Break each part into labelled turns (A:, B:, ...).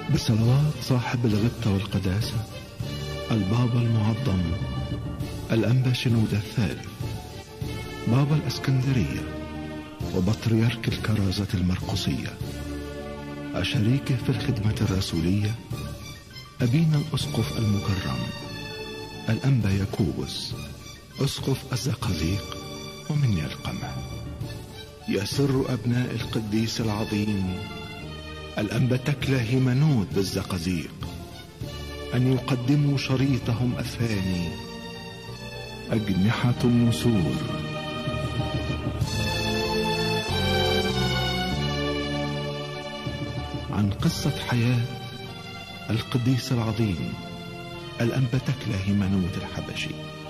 A: بصلوات صاحب الغبطة والقداسة البابا المعظم الأنبا شنود الثالث بابا الأسكندرية وبطريرك الكرازة المرقصية أشريكه في الخدمة الرسولية أبينا الأسقف المكرم الأنبا يكوبس أسقف الزقازيق ومن القمع يسر أبناء القديس العظيم الأنبا تكلا هيمنود بالزقازيق أن يقدموا شريطهم الثاني أجنحة النسور عن قصة حياة القديس العظيم الأنبا تكلا هيمنود الحبشي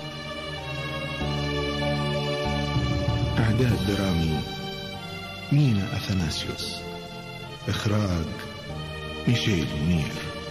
A: إعداد درامي مينا أثناسيوس إخراج ميشيل منير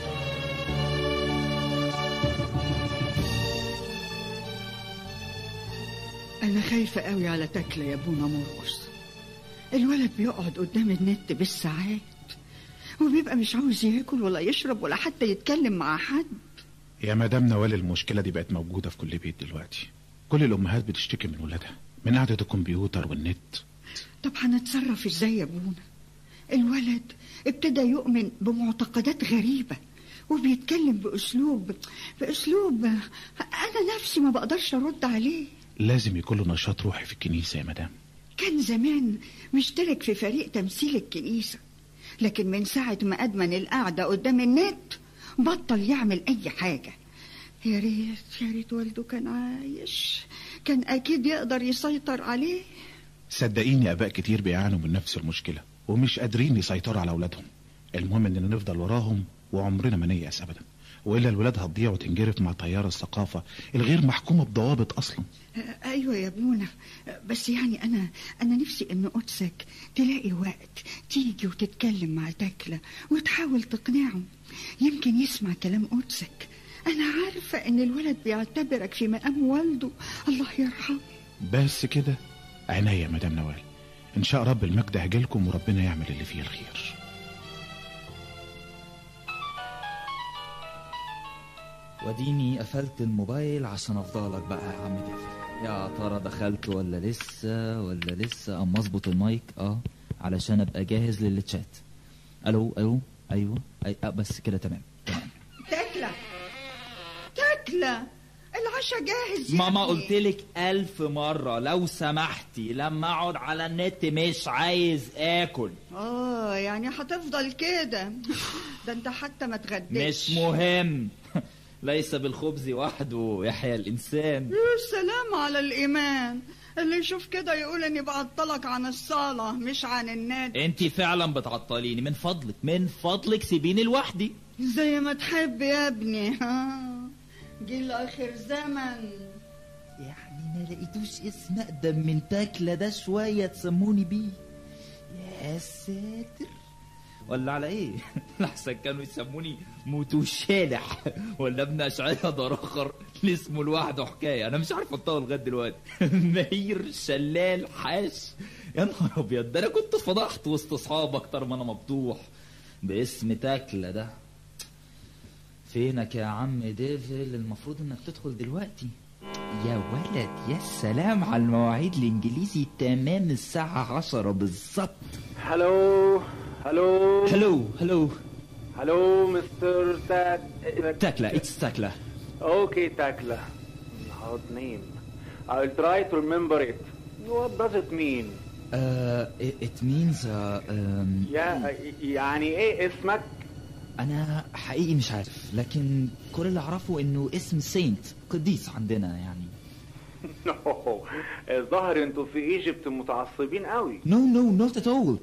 B: أنا خايفة قوي على تكلة يا ابونا مرقص الولد بيقعد قدام النت بالساعات وبيبقى مش عاوز ياكل ولا يشرب ولا حتى يتكلم مع حد
C: يا مدام نوال المشكلة دي بقت موجودة في كل بيت دلوقتي كل الأمهات بتشتكي من ولادها من قعدة الكمبيوتر والنت
B: طب هنتصرف ازاي يا ابونا الولد ابتدى يؤمن بمعتقدات غريبة وبيتكلم بأسلوب بأسلوب أنا نفسي ما بقدرش أرد عليه
C: لازم يكون له نشاط روحي في الكنيسة يا مدام
B: كان زمان مشترك في فريق تمثيل الكنيسة لكن من ساعة ما أدمن القعدة قدام النت بطل يعمل أي حاجة يا ريت يا ريت والده كان عايش كان أكيد يقدر يسيطر عليه
C: صدقيني آباء كتير بيعانوا من نفس المشكلة ومش قادرين يسيطروا على أولادهم المهم إننا نفضل وراهم وعمرنا ما نيأس أبدا وإلا الولاد هتضيع وتنجرف مع تيار الثقافة الغير محكومة بضوابط أصلا
B: ايوه يا ابونا بس يعني انا انا نفسي ان قدسك تلاقي وقت تيجي وتتكلم مع تكلة وتحاول تقنعه يمكن يسمع كلام قدسك انا عارفة ان الولد بيعتبرك في مقام والده الله يرحمه
C: بس كده عينيا يا مدام نوال إن شاء رب المجد هجيلكم وربنا يعمل اللي فيه الخير
D: وديني قفلت الموبايل عشان افضلك بقى يا عم دافع يا ترى دخلت ولا لسه ولا لسه اما اظبط المايك اه علشان ابقى جاهز للتشات الو الو ايوه أي آه بس كده تمام تمام
B: تكلة تكلة العشاء جاهز يا
D: ماما
B: ابني.
D: قلتلك ألف مرة لو سمحتي لما أقعد على النت مش عايز آكل
B: اه يعني هتفضل كده ده انت حتى ما تغديتش
D: مش مهم ليس بالخبز وحده يحيى الإنسان
B: يا سلام على الإيمان اللي يشوف كده يقول إني بعطلك عن الصلاة مش عن النادي
D: انت فعلا بتعطليني من فضلك من فضلك سيبيني لوحدي
B: زي ما تحب يا ابني ها جيل آخر زمن
D: يعني ما لقيتوش اسم اقدم من تاكله ده شويه تسموني بيه يا ساتر ولا على ايه لحسن كانوا يسموني موتو شالح ولا ابن اشعياء دار اخر اللي اسمه لوحده حكايه انا مش عارف انطقه لغايه دلوقتي مهير شلال حاش يا نهار ابيض ده انا كنت فضحت وسط اصحاب اكتر ما انا مبطوح باسم تاكله ده فينك يا عم ديفل المفروض انك تدخل دلوقتي يا ولد يا سلام على المواعيد الانجليزي تمام الساعة عشرة بالظبط
E: هلو هلو
D: هلو هلو
E: هلو مستر تاك
D: تاكلا اتس تاكلا
E: Okay, Takla. Hard name. I'll try to remember it. What does it mean?
D: uh, it means uh, um,
E: يا يعني ايه اسمك؟
D: انا حقيقي مش عارف لكن كل اللي اعرفه انه اسم سينت قديس عندنا يعني
E: نو الظاهر انتوا في ايجيبت متعصبين قوي
D: نو نو نوت ات اول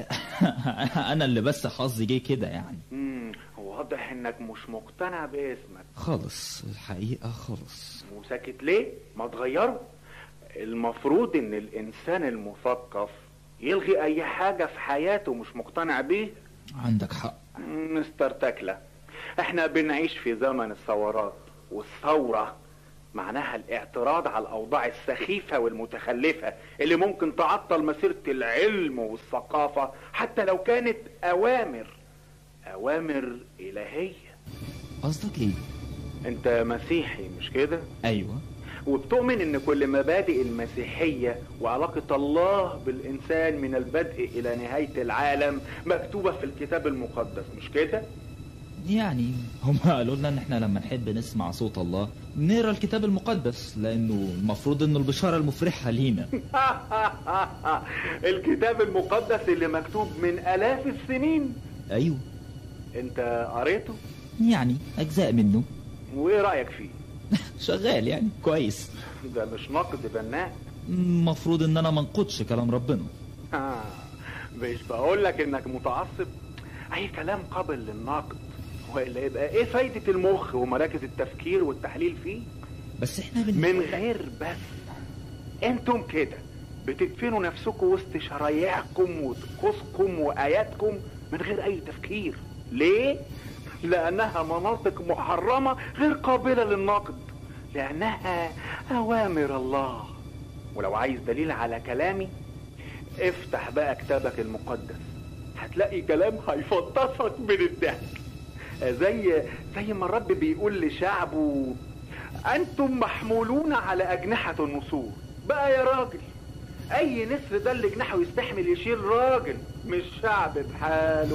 D: انا اللي بس حظي جه كده يعني
E: امم واضح انك مش مقتنع باسمك
D: خالص الحقيقة خالص
E: وساكت ليه؟ ما تغيره المفروض ان الانسان المثقف يلغي اي حاجة في حياته مش مقتنع بيه
D: عندك حق
E: مستر تاكلا احنا بنعيش في زمن الثورات والثورة معناها الاعتراض على الاوضاع السخيفة والمتخلفة اللي ممكن تعطل مسيرة العلم والثقافة حتى لو كانت اوامر أوامر إلهية
D: قصدك ايه
E: أنت مسيحي مش كده؟
D: ايوه
E: وبتؤمن ان كل مبادئ المسيحية وعلاقة الله بالانسان من البدء الى نهاية العالم مكتوبة في الكتاب المقدس مش كده؟
D: يعني هم قالوا لنا ان احنا لما نحب نسمع صوت الله نقرا الكتاب المقدس لانه المفروض انه البشاره المفرحه لينا
E: الكتاب المقدس اللي مكتوب من الاف السنين
D: ايوه
E: انت قريته؟
D: يعني اجزاء منه
E: وايه رأيك فيه؟
D: شغال يعني كويس
E: ده مش نقد بناء
D: المفروض ان انا ما انقضش كلام ربنا
E: آه، مش بقول لك انك متعصب اي كلام قابل للنقد والا يبقى ايه فايدة المخ ومراكز التفكير والتحليل فيه
D: بس احنا بن...
E: من غير بس انتم كده بتدفنوا نفسكم وسط شرايعكم وطقوسكم واياتكم من غير اي تفكير ليه لانها مناطق محرمة غير قابلة للنقد لانها اوامر الله ولو عايز دليل على كلامي افتح بقى كتابك المقدس هتلاقي كلام هيفطسك من الضحك زي زي ما الرب بيقول لشعبه انتم محمولون على اجنحة النسور بقى يا راجل اي نسر ده اللي جناحه يستحمل يشيل راجل مش شعب بحاله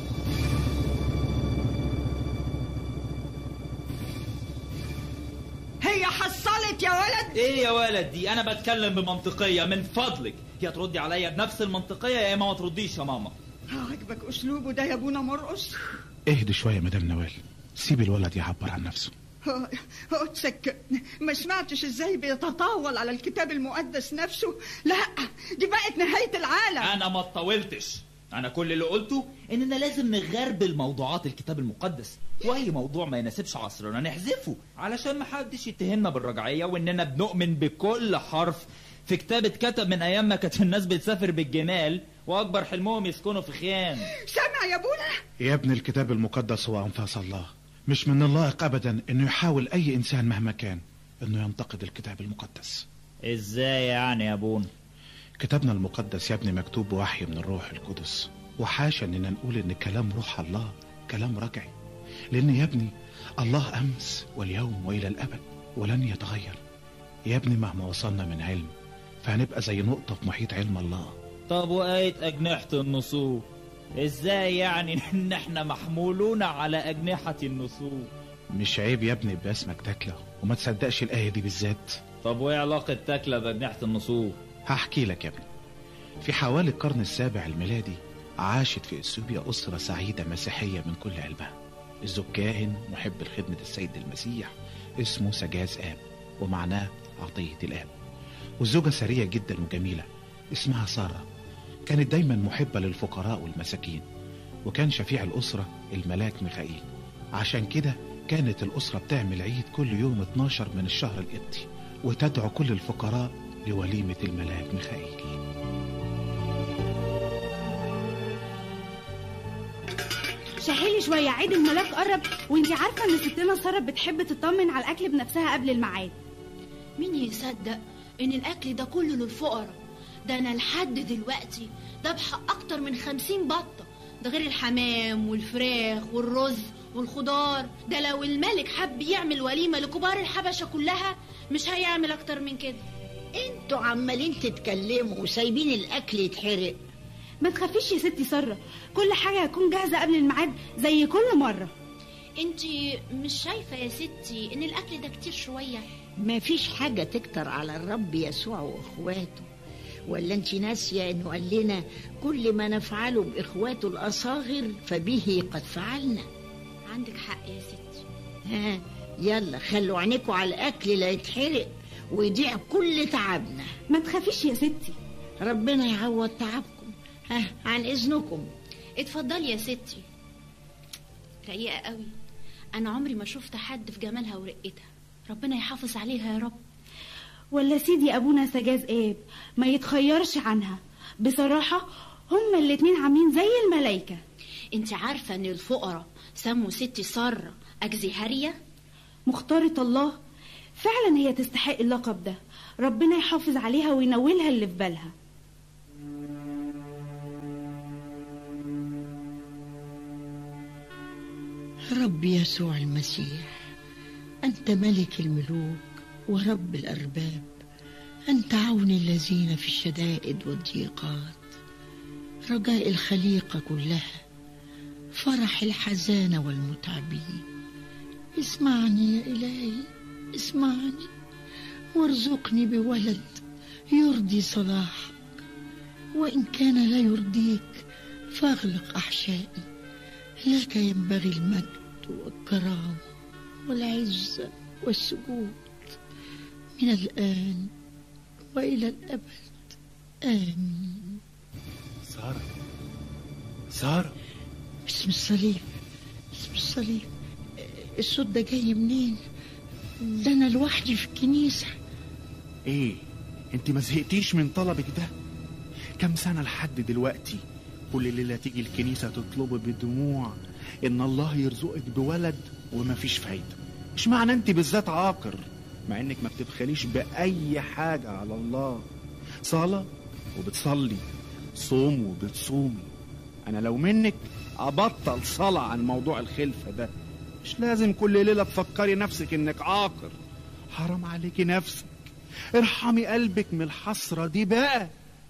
B: هي حصلت يا ولد
D: ايه يا ولد دي انا بتكلم بمنطقيه من فضلك يا تردي عليا بنفس المنطقيه يا اما ما ترديش يا ماما
B: عاجبك اسلوبه ده يا ابونا مرقص
C: اهدي شوية يا مدام نوال سيب الولد يعبر عن نفسه
B: قدسك ما سمعتش ازاي بيتطاول على الكتاب المقدس نفسه لا دي بقت نهاية العالم
D: انا ما اتطولتش انا كل اللي قلته اننا لازم نغربل موضوعات الكتاب المقدس واي موضوع ما يناسبش عصرنا نحذفه علشان ما حدش يتهمنا بالرجعيه واننا بنؤمن بكل حرف في كتاب اتكتب من ايام ما كانت الناس بتسافر بالجمال واكبر حلمهم يسكنوا في خيام
B: سامع يا ابونا
C: يا ابن الكتاب المقدس هو أنفاس الله مش من اللائق أبدا أنه يحاول أي إنسان مهما كان أنه ينتقد الكتاب المقدس
D: ازاي يعني يا ابونا
C: كتابنا المقدس يا ابني مكتوب بوحي من الروح القدس وحاشا اننا نقول ان كلام روح الله كلام رجعي لان يا ابني الله امس واليوم والى الابد ولن يتغير يا ابني مهما وصلنا من علم فهنبقى زي نقطة في محيط علم الله
D: طب وآية أجنحة النسور ازاي يعني ان احنا محمولون على أجنحة النسور
C: مش عيب يا ابني باسمك تاكله وما تصدقش الآية دي بالذات
D: طب وايه علاقة تاكلة بأجنحة النسور
C: هحكي لك يا ابني في حوالي القرن السابع الميلادي عاشت في اثيوبيا اسره سعيده مسيحيه من كل قلبها الزوج كاهن محب لخدمه السيد المسيح اسمه سجاز اب ومعناه عطيه الاب والزوجه سريه جدا وجميله اسمها ساره كانت دايما محبه للفقراء والمساكين وكان شفيع الاسره الملاك ميخائيل عشان كده كانت الاسره بتعمل عيد كل يوم 12 من الشهر القبطي وتدعو كل الفقراء لوليمه الملاك ميخائيل
F: شهلي شوية عيد الملاك قرب وانتي عارفة ان ستنا سارة بتحب تطمن على الأكل بنفسها قبل الميعاد
G: مين يصدق ان الاكل ده كله للفقراء ده انا لحد دلوقتي ذبح اكتر من خمسين بطة ده غير الحمام والفراخ والرز والخضار ده لو الملك حب يعمل وليمة لكبار الحبشة كلها مش هيعمل اكتر من كده
H: انتوا عمالين تتكلموا وسايبين الاكل يتحرق
F: ما تخافيش يا ستي سارة كل حاجة هتكون جاهزة قبل الميعاد زي كل مرة
G: انتي مش شايفة يا ستي ان الاكل ده كتير شوية
H: ما فيش حاجة تكتر على الرب يسوع واخواته ولا انت ناسية انه قال لنا كل ما نفعله باخواته الاصاغر فبه قد فعلنا
G: عندك حق يا ستي
H: ها يلا خلوا عينيكوا على الاكل لا يتحرق ويضيع كل تعبنا
F: ما تخافيش يا ستي
H: ربنا يعوض تعبكم ها عن اذنكم
G: اتفضلي يا ستي رقيقة قوي انا عمري ما شفت حد في جمالها ورقتها ربنا يحافظ عليها يا رب
F: ولا سيدي أبونا سجاز آب ما يتخيرش عنها بصراحة هما الاتنين عاملين زي الملايكة
G: انت عارفة ان الفقراء سموا ستي سارة أجزهارية
F: مختارة الله فعلا هي تستحق اللقب ده ربنا يحافظ عليها وينولها اللي في بالها
H: رب يسوع المسيح أنت ملك الملوك ورب الأرباب أنت عون الذين في الشدائد والضيقات رجاء الخليقة كلها فرح الحزانة والمتعبين اسمعني يا إلهي اسمعني وارزقني بولد يرضي صلاحك وإن كان لا يرضيك فاغلق أحشائي لك ينبغي المجد والكرامة والعزة والسجود من الآن وإلى الأبد آمين
C: سارة سارة
H: اسم الصليب اسم الصليب الصوت ده جاي منين ده أنا لوحدي في الكنيسة
E: ايه انت ما زهقتيش من طلبك ده كم سنة لحد دلوقتي كل ليلة تيجي الكنيسة تطلبي بدموع ان الله يرزقك بولد ومفيش فايدة مش معنى انت بالذات عاقر مع انك ما بتبخليش بأي حاجة على الله صلاة وبتصلي صوم وبتصومي انا لو منك ابطل صلاة عن موضوع الخلفة ده مش لازم كل ليلة تفكري نفسك انك عاقر حرام عليكي نفسك ارحمي قلبك من الحسرة دي بقى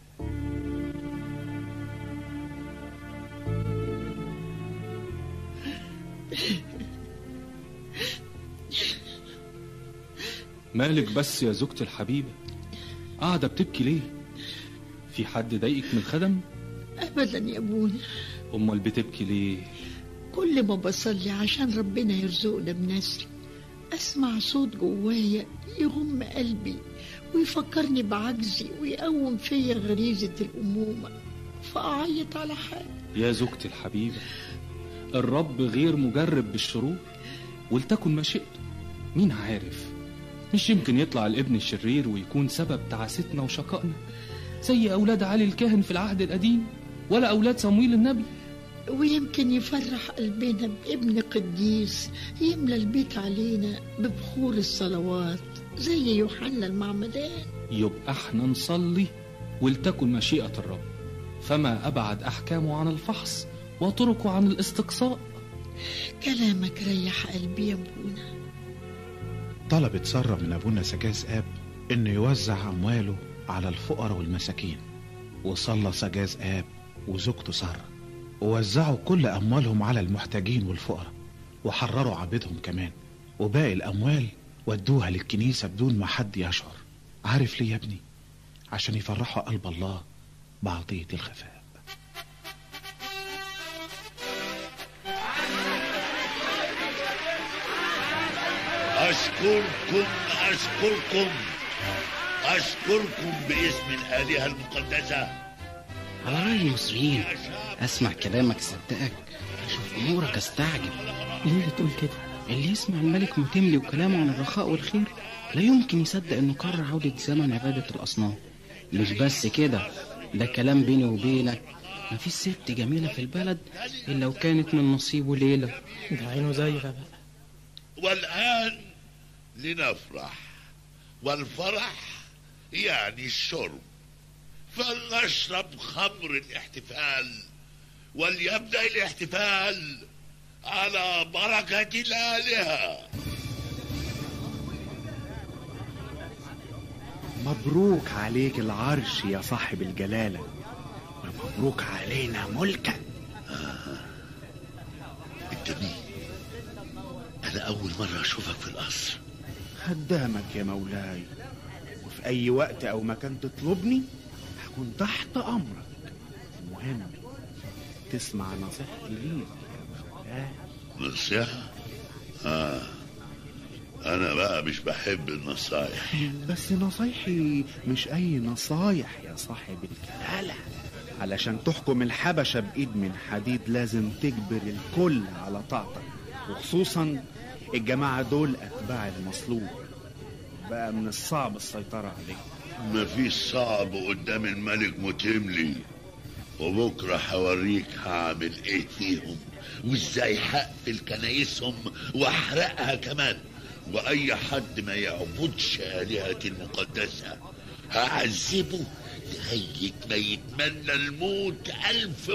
I: مالك بس يا زوجتي الحبيبة قاعدة بتبكي ليه في حد ضايقك من الخدم
H: أبدا يا أبونا
I: أمال بتبكي ليه
H: كل ما بصلي عشان ربنا يرزقنا بنسل أسمع صوت جوايا يغم قلبي ويفكرني بعجزي ويقوم فيا غريزة الأمومة فأعيط على حالي
I: يا زوجتي الحبيبة الرب غير مجرب بالشرور ولتكن مشيئته مين عارف مش يمكن يطلع الابن الشرير ويكون سبب تعاستنا وشقائنا زي أولاد علي الكاهن في العهد القديم ولا أولاد صمويل النبي
H: ويمكن يفرح قلبنا بابن قديس يملى البيت علينا ببخور الصلوات زي يوحنا المعمدان
I: يبقى احنا نصلي ولتكن مشيئة الرب فما أبعد أحكامه عن الفحص وطرقه عن الاستقصاء
H: كلامك ريح قلبي يا ابونا
C: طلبت سارة من أبونا سجاز آب إنه يوزع أمواله على الفقراء والمساكين وصلى سجاز آب وزوجته سارة ووزعوا كل أموالهم على المحتاجين والفقراء وحرروا عبيدهم كمان وباقي الأموال ودوها للكنيسة بدون ما حد يشعر عارف ليه يا ابني عشان يفرحوا قلب الله بعطية الخفاء
J: أشكركم أشكركم أشكركم باسم الآلهة المقدسة
K: على رأي المصريين أسمع كلامك صدقك أشوف أمورك أستعجب
L: ليه بتقول كده؟
K: اللي يسمع الملك متملي وكلامه عن الرخاء والخير لا يمكن يصدق إنه قرر عودة زمن عبادة الأصنام مش بس كده ده كلام بيني وبينك مفيش ست جميلة في البلد إلا وكانت من نصيبه ليلة
L: ده عينه زيغة بقى
J: والآن لنفرح والفرح يعني الشرب فلنشرب خمر الاحتفال وليبدأ الاحتفال على بركة الآلهة
E: مبروك عليك العرش يا صاحب الجلالة ومبروك علينا ملكك
J: انت مين انا اول مرة اشوفك في القصر
E: خدامك يا مولاي وفي أي وقت أو مكان تطلبني هكون تحت أمرك المهم تسمع نصيحتي ليك آه.
J: نصيحة اه انا بقى مش بحب النصايح
E: بس نصايحي مش أي نصايح يا صاحب الجلالة علشان تحكم الحبشة بإيد من حديد لازم تجبر الكل على طاعتك وخصوصا الجماعة دول أتباع المصلوب بقى من الصعب السيطرة عليهم
J: مفيش صعب قدام الملك متملي وبكرة هوريك هعمل ايه فيهم وازاي هقفل كنايسهم واحرقها كمان واي حد ما يعبدش آلهتي المقدسة هعذبه لغاية ما يتمنى الموت ألف